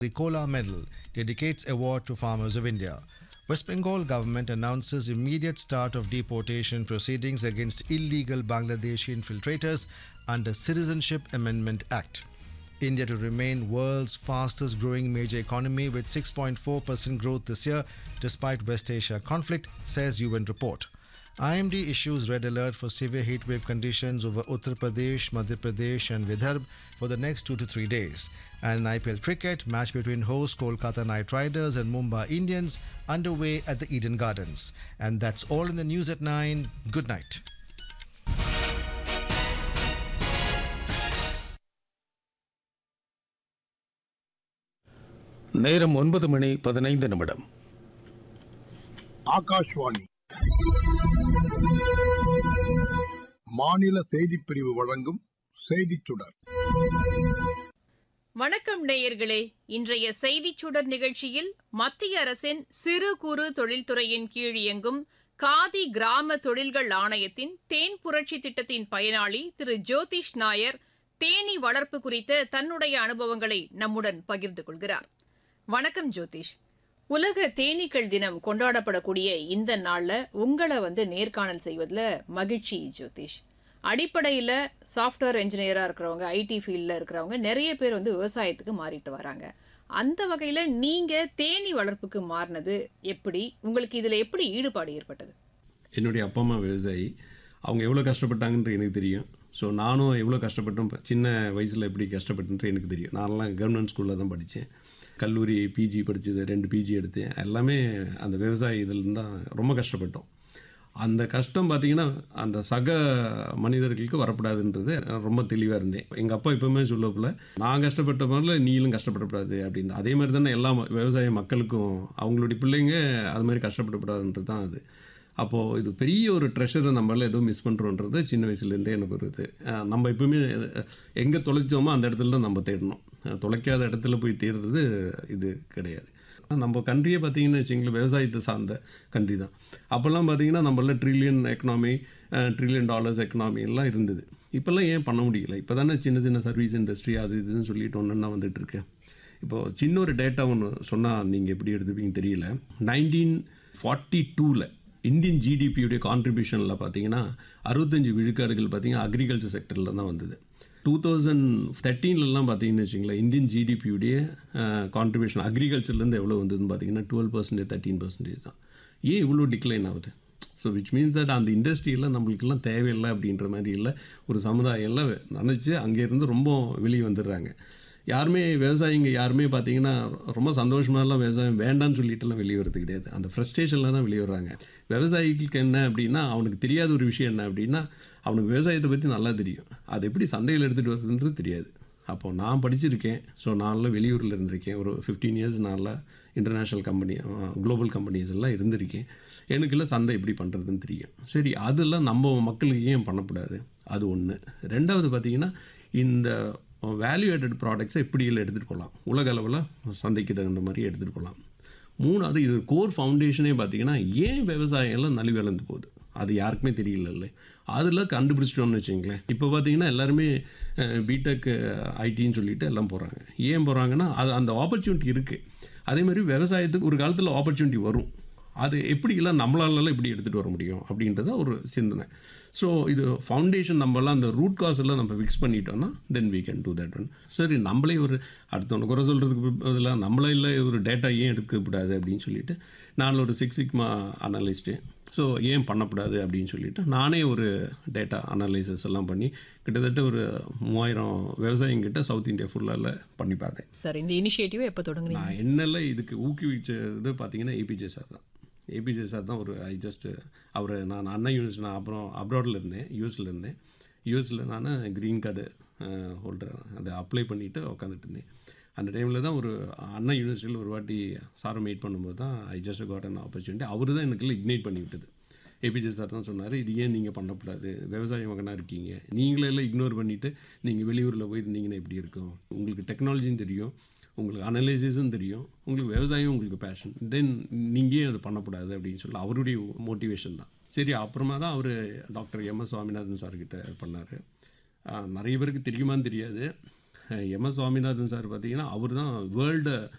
The Kola Medal dedicates award to farmers of India. West Bengal government announces immediate start of deportation proceedings against illegal Bangladeshi infiltrators under Citizenship Amendment Act. India to remain world's fastest growing major economy with 6.4% growth this year despite West Asia conflict, says UN report. IMD issues red alert for severe heatwave conditions over Uttar Pradesh, Madhya Pradesh, and Vidarbh for the next two to three days. And in IPL cricket, match between host Kolkata Knight Riders and Mumbai Indians underway at the Eden Gardens. And that's all in the news at 9. Good night. நேரம் ஒன்பது மணி பதினைந்து நிமிடம் ஆகாஷ்வாணி மாநில செய்திப் பிரிவு வழங்கும் செய்திச் சுடர் வணக்கம் நேயர்களே இன்றைய செய்திச் சுடர் நிகழ்ச்சியில் மத்திய அரசின் சிறு குறு தொழில்துறையின் கீழ் இயங்கும் காதி கிராம தொழில்கள் ஆணையத்தின் தேன் புரட்சி திட்டத்தின் பயனாளி திரு ஜோதிஷ் நாயர் தேனீ வளர்ப்பு குறித்த தன்னுடைய அனுபவங்களை நம்முடன் பகிர்ந்து கொள்கிறார் வணக்கம் ஜோதிஷ் உலக தேனீக்கள் தினம் கொண்டாடப்படக்கூடிய இந்த நாள்ல உங்களை வந்து நேர்காணல் செய்வதில் மகிழ்ச்சி ஜோதிஷ் அடிப்படையில் சாஃப்ட்வேர் இன்ஜினியராக இருக்கிறவங்க ஐடி ஃபீல்டில் இருக்கிறவங்க நிறைய பேர் வந்து விவசாயத்துக்கு மாறிட்டு வராங்க அந்த வகையில் நீங்கள் தேனீ வளர்ப்புக்கு மாறினது எப்படி உங்களுக்கு இதில் எப்படி ஈடுபாடு ஏற்பட்டது என்னுடைய அப்பா அம்மா விவசாயி அவங்க எவ்வளோ கஷ்டப்பட்டாங்கன்ற எனக்கு தெரியும் ஸோ நானும் எவ்வளோ கஷ்டப்பட்டோம் சின்ன வயசில் எப்படி கஷ்டப்பட்டுன்ற எனக்கு தெரியும் நான்லாம் கவர்மெண்ட் ஸ்கூலில் தான் படித்தேன் கல்லூரி பிஜி படித்தது ரெண்டு பிஜி எடுத்தேன் எல்லாமே அந்த விவசாய இதில் தான் ரொம்ப கஷ்டப்பட்டோம் அந்த கஷ்டம் பார்த்தீங்கன்னா அந்த சக மனிதர்களுக்கு வரக்கூடாதுன்றது நான் ரொம்ப தெளிவாக இருந்தேன் எங்கள் அப்பா எப்பவுமே சொல்லப்பில் நான் கஷ்டப்பட்ட மாதிரில நீங்களும் கஷ்டப்படக்கூடாது அப்படின்னு அதே மாதிரி தானே எல்லா ம- விவசாய மக்களுக்கும் அவங்களுடைய பிள்ளைங்க அது மாதிரி கஷ்டப்படக்கூடாதுன்றது தான் அது அப்போது இது பெரிய ஒரு ட்ரெஷரை நம்மளால ஏதோ மிஸ் பண்ணுறோன்றது சின்ன வயசுலேருந்தே எனக்கு ஒரு இது அஹ் நம்ம எப்பவுமே எங்கே தொலைச்சோமோ அந்த இடத்துல தான் நம்ம தேடணும் அஹ் தொலைக்காத இடத்துல போய் தேடுறது இது கிடையாது நம்ம கண்ட்ரியே பார்த்தீங்கன்னு வச்சிங்களேன் விவசாயத்தை சார்ந்த கண்ட்ரி தான் அப்போல்லாம் பார்த்தீங்கன்னா நம்மள trillion economy trillion dollars economy எல்லாம் இருந்தது இப்போல்லாம் ஏன் பண்ண முடியல இப்போ தானே சின்ன சின்ன சர்வீஸ் இண்டஸ்ட்ரி அது இதுன்னு சொல்லிட்டு ஒன்று வந்துட்டு இருக்கேன் இப்போது சின்ன ஒரு டேட்டா ஒன்று சொன்னால் நீங்கள் எப்படி எடுத்துப்பீங்க தெரியல நைன்டீன் ஃபார்ட்டி டூவில் இந்தியன் ஜிடிபியுடைய கான்ட்ரிபியூஷனில் பார்த்தீங்கன்னா அறுபத்தஞ்சு விழுக்காடுகள் பார்த்தீங்கன்னா அக்ரிகல்ச்சர் செக்டரில் தான் வந்தது டூ தௌசண்ட் தேர்ட்டீன்லலாம் பார்த்தீங்கன்னு வச்சுங்களேன் இந்தியன் ஜிடிபியுடைய கான்ட்ரிபியூஷன் அக்ரிகல்ச்சர்லேருந்து எவ்வளோ வந்ததுன்னு பார்த்தீங்கன்னா டுவெல் பர்சன்டேஜ் தேர்ட்டீன் பர்சன்டேஜ் தான் ஏன் இவ்வளோ டிக்ளைன் ஆகுது ஸோ விச் மீன்ஸ் தட் அந்த இண்டஸ்ட்ரியெல்லாம் நம்மளுக்கெல்லாம் தேவையில்லை அப்படின்ற மாதிரி இல்லை ஒரு சமுதாயம் எல்லாம் நினச்சி அங்கேருந்து ரொம்ப வெளியே வந்துடுறாங்க யாருமே விவசாயிங்க யாருமே பார்த்தீங்கன்னா ரொம்ப சந்தோஷமாலாம் விவசாயம் வேண்டாம்னு சொல்லிட்டுலாம் வெளியே வரது கிடையாது அந்த ஃப்ரஸ்ட்ரேஷனில் தான் வெளியே வர்றாங்க விவசாயிகளுக்கு என்ன அப்படின்னா அவனுக்கு தெரியாத ஒரு விஷயம் என்ன அப்படின்னா அவனுக்கு விவசாயத்தை பற்றி நல்லா தெரியும் அது எப்படி சந்தையில் எடுத்துகிட்டு வருதுன்றது தெரியாது அப்போது நான் படிச்சிருக்கேன் ஸோ நான்லாம் வெளியூரில் இருந்திருக்கேன் ஒரு ஃபிஃப்டீன் இயர்ஸ் நான்லாம் இன்டர்நேஷ்னல் கம்பெனி குளோபல் கம்பெனிஸ் எல்லாம் இருந்திருக்கேன் எனக்குலாம் சந்தை எப்படி பண்ணுறதுன்னு தெரியும் சரி அதெல்லாம் நம்ம மக்களுக்கு ஏன் பண்ணக்கூடாது அது ஒன்று ரெண்டாவது பார்த்தீங்கன்னா இந்த வேல்யூ ஆடட் ப்ராடக்ட்ஸை எப்படி எல்லாம் எடுத்துகிட்டு போகலாம் உலக அளவில் சந்தைக்கு தகுந்த மாதிரி எடுத்துகிட்டு போகலாம் மூணாவது இது கோர் ஃபவுண்டேஷனே பார்த்தீங்கன்னா ஏன் விவசாயம் எல்லாம் நலிவடைந்து போகுது அது யாருக்குமே தெரியல அதில் கண்டுபிடிச்சிட்டோம்னு வச்சுங்களேன் இப்போ பார்த்தீங்கன்னா எல்லாருமே பிடெக் ஐடின்னு சொல்லிட்டு எல்லாம் போகிறாங்க ஏன் போகிறாங்கன்னா அது அந்த ஆப்பர்ச்சுனிட்டி இருக்குது அதே மாதிரி விவசாயத்துக்கு ஒரு காலத்தில் ஆப்பர்ச்சுனிட்டி வரும் அது எப்படிலாம் நம்மளாலலாம் எப்படி எடுத்துகிட்டு வர முடியும் அப்படின்றத ஒரு சிந்தனை ஸோ இது ஃபவுண்டேஷன் நம்மலாம் அந்த ரூட் காஸ் எல்லாம் நம்ம ஃபிக்ஸ் பண்ணிட்டோம்னா then we can do that one சரி நம்மளே ஒரு அடுத்தவங்க குறை சொல்கிறதுக்கு பதிலாக நம்மளே இல்லை ஒரு டேட்டா ஏன் எடுக்கக்கூடாது அப்படின்னு சொல்லிட்டு நான் ஒரு சிக்ஸ் சிக்மா அனலிஸ்ட்டு ஸோ ஏன் பண்ணக்கூடாது அப்படின்னு சொல்லிட்டு நானே ஒரு டேட்டா அனலைசஸ் எல்லாம் பண்ணி கிட்டத்தட்ட ஒரு மூவாயிரம் விவசாயிங்கிட்ட சவுத் இந்தியா ஃபுல்லாக பண்ணி பார்த்தேன் சார் இந்த இனிஷியேட்டிவ் எப்போ தொடங்குறீங்க நான் என்னெல்லாம் இதுக்கு ஊக்குவிச்சது பார்த்தீங்கன்னா ஏபிஜே சார் தான் ஏபிஜே சார் தான் ஒரு ஐ ஜஸ்ட் அவர் நான் அண்ணா யூனிவர்ஸ் நான் அப்புறம் அப்ராடில் இருந்தேன் யூஎஸில் இருந்தேன் யூஎஸில் நான் க்ரீன் கார்டு ஹோல்டர் அதை அப்ளை பண்ணிவிட்டு உட்காந்துட்டு இருந்தேன் அந்த டைமில் தான் ஒரு அண்ணா யூனிவர்சிட்டியில் ஒரு வாட்டி சாரை மீட் பண்ணும்போது தான் I just got an opportunity அவர் தான் எனக்கு இக்னைட் பண்ணி விட்டது ஏபிஜே சார் தான் சொன்னார் இது ஏன் நீங்கள் பண்ணக்கூடாது விவசாய மகனாக இருக்கீங்க நீங்களே எல்லாம் இக்னோர் பண்ணிவிட்டு நீங்கள் வெளியூரில் போயிருந்தீங்கன்னா எப்படி இருக்கும் உங்களுக்கு டெக்னாலஜியும் தெரியும் உங்களுக்கு அனலைசிஸும் தெரியும் உங்களுக்கு விவசாயம் உங்களுக்கு பேஷன் தென் நீங்கள் ஏன் அதை பண்ணக்கூடாது அப்படின்னு சொல்லி அவருடைய மோட்டிவேஷன் தான் சரி அப்புறமா தான் அவர் டாக்டர் எம் எஸ் சுவாமிநாதன் சார்கிட்ட பண்ணார் நிறைய பேருக்கு தெரியுமான்னு தெரியாது எம் எஸ் சுவாமிநாதன் சார் பார்த்தீங்கன்னா அவர் தான் வேர்ல்டு